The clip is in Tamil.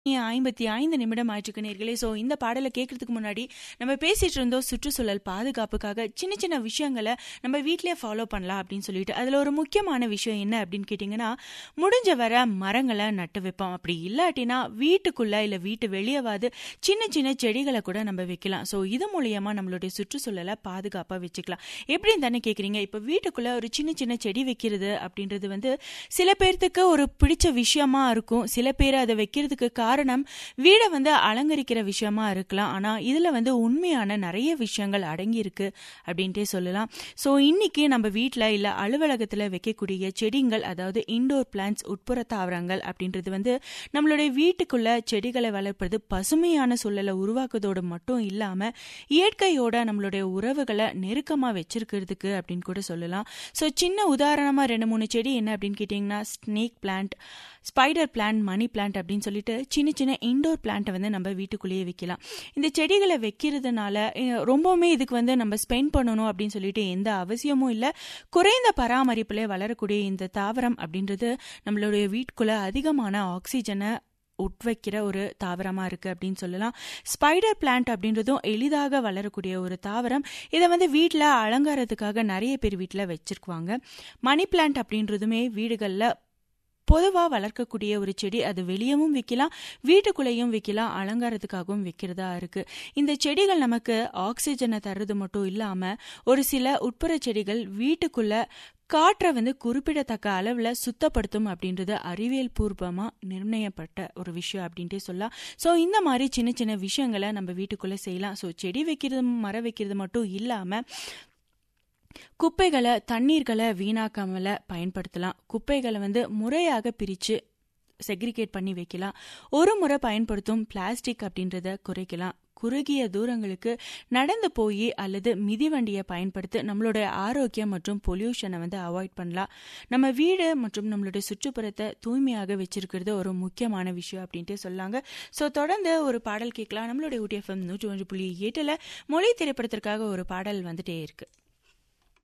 ஐம்பத்தி ஐந்து நிமிடம் ஆயிற்றுக்கு நேர்களே ஸோ இந்த பாடலை கேட்கறதுக்கு முன்னாடி நம்ம பேசிட்டு இருந்தோம் சுற்றுச்சூழல் பாதுகாப்புக்காக சின்ன சின்ன விஷயங்களை நம்ம வீட்டிலே ஃபாலோ பண்ணலாம் அப்படின்னு சொல்லிட்டு அதில் ஒரு முக்கியமான விஷயம் என்ன அப்படின்னு கேட்டிங்கன்னா முடிஞ்ச வர மரங்களை நட்டு வைப்போம் அப்படி இல்லாட்டினா வீட்டுக்குள்ள இல்லை வீட்டு வெளியவாது சின்ன சின்ன செடிகளை கூட நம்ம வைக்கலாம் ஸோ இது மூலியமா நம்மளுடைய சுற்றுச்சூழலை பாதுகாப்பாக வச்சுக்கலாம் எப்படின்னு தானே கேட்குறீங்க இப்போ வீட்டுக்குள்ள ஒரு சின்ன சின்ன செடி வைக்கிறது அப்படின்றது வந்து சில பேர்த்துக்கு ஒரு பிடிச்ச விஷயமா இருக்கும் சில பேர் அதை வைக்கிறதுக்கு காரணம் வீடை வந்து அலங்கரிக்கிற விஷயமா இருக்கலாம் ஆனா இதுல வந்து உண்மையான நிறைய விஷயங்கள் அடங்கி இருக்கு அப்படின்ட்டே சொல்லலாம் ஸோ இன்னைக்கு நம்ம வீட்டில் இல்ல அலுவலகத்துல வைக்கக்கூடிய செடிங்கள் அதாவது இண்டோர் பிளான்ஸ் உட்புற தாவரங்கள் அப்படின்றது வந்து நம்மளுடைய வீட்டுக்குள்ள செடிகளை வளர்ப்பது பசுமையான சூழலை உருவாக்குவதோடு மட்டும் இல்லாம இயற்கையோட நம்மளுடைய உறவுகளை நெருக்கமா வச்சிருக்கிறதுக்கு அப்படின்னு கூட சொல்லலாம் ஸோ சின்ன உதாரணமா ரெண்டு மூணு செடி என்ன அப்படின்னு கேட்டிங்கன்னா snake plant spider plant money plant அப்படின்னு சொல்லிட்டு சின்ன சின்ன இண்டோர் பிளான்ட்டை வந்து நம்ம வீட்டுக்குள்ளேயே வைக்கலாம் இந்த செடிகளை வைக்கிறதுனால அஹ், ரொம்பவுமே இதுக்கு வந்து நம்ம ஸ்பெண்ட் பண்ணணும் அப்படின்னு சொல்லிட்டு எந்த அவசியமும் இல்லை குறைந்த பராமரிப்பிலே வளரக்கூடிய இந்த தாவரம் அப்படின்றது நம்மளுடைய வீட்டுக்குள்ள அதிகமான ஆக்சிஜனை உட்வைக்கிற ஒரு தாவரமா இருக்கு அப்படின்னு சொல்லலாம் ஸ்பைடர் பிளான்ட் அப்படின்றதும் எளிதாக வளரக்கூடிய ஒரு தாவரம் இதை வந்து வீட்டில் அலங்காரத்துக்காக நிறைய பேர் வீட்டில் வச்சிருக்குவாங்க மணி பிளான்ட் அப்படின்றதுமே வீடுகளில் பொதுவாக வளர்க்கக்கூடிய ஒரு செடி அது வெளியவும் விற்கலாம் வீட்டுக்குள்ளேயும் விற்கலாம் அலங்காரத்துக்காகவும் விற்கிறதா இருக்கு இந்த செடிகள் நமக்கு ஆக்சிஜனை தர்றது மட்டும் இல்லாம ஒரு சில உட்புற செடிகள் வீட்டுக்குள்ள காற்றை வந்து குறிப்பிடத்தக்க அளவில் சுத்தப்படுத்தும் அப்படின்றது அறிவியல் பூர்வமா நிர்ணயப்பட்ட ஒரு விஷயம் அப்படின்ட்டே சொல்லலாம் ஸோ இந்த மாதிரி சின்ன சின்ன விஷயங்களை நம்ம வீட்டுக்குள்ள செய்யலாம் ஸோ செடி வைக்கிறது மரம் வைக்கிறது மட்டும் இல்லாம குப்பைகளை தண்ணீர்களை வீணாக்காமல பயன்படுத்தலாம் குப்பைகளை வந்து முறையாக பிரித்து செக்ரிகேட் பண்ணி வைக்கலாம் ஒரு முறை பயன்படுத்தும் பிளாஸ்டிக் அப்படின்றத குறைக்கலாம் குறுகிய தூரங்களுக்கு நடந்து போய் அல்லது மிதிவண்டியை பயன்படுத்தி நம்மளுடைய ஆரோக்கியம் மற்றும் பொல்யூஷனை வந்து அவாய்ட் பண்ணலாம் நம்ம வீடு மற்றும் நம்மளுடைய சுற்றுப்புறத்தை தூய்மையாக வச்சிருக்கிறது ஒரு முக்கியமான விஷயம் அப்படின்ட்டு சொல்லாங்க ஸோ தொடர்ந்து ஒரு பாடல் கேட்கலாம் நம்மளுடைய ஊட்டிஎஃப்எம் நூற்றி ஒன்று புள்ளி எட்டில் மொழி திரைப்படத்திற்காக ஒரு பாடல் வந்துட்டே இருக்கு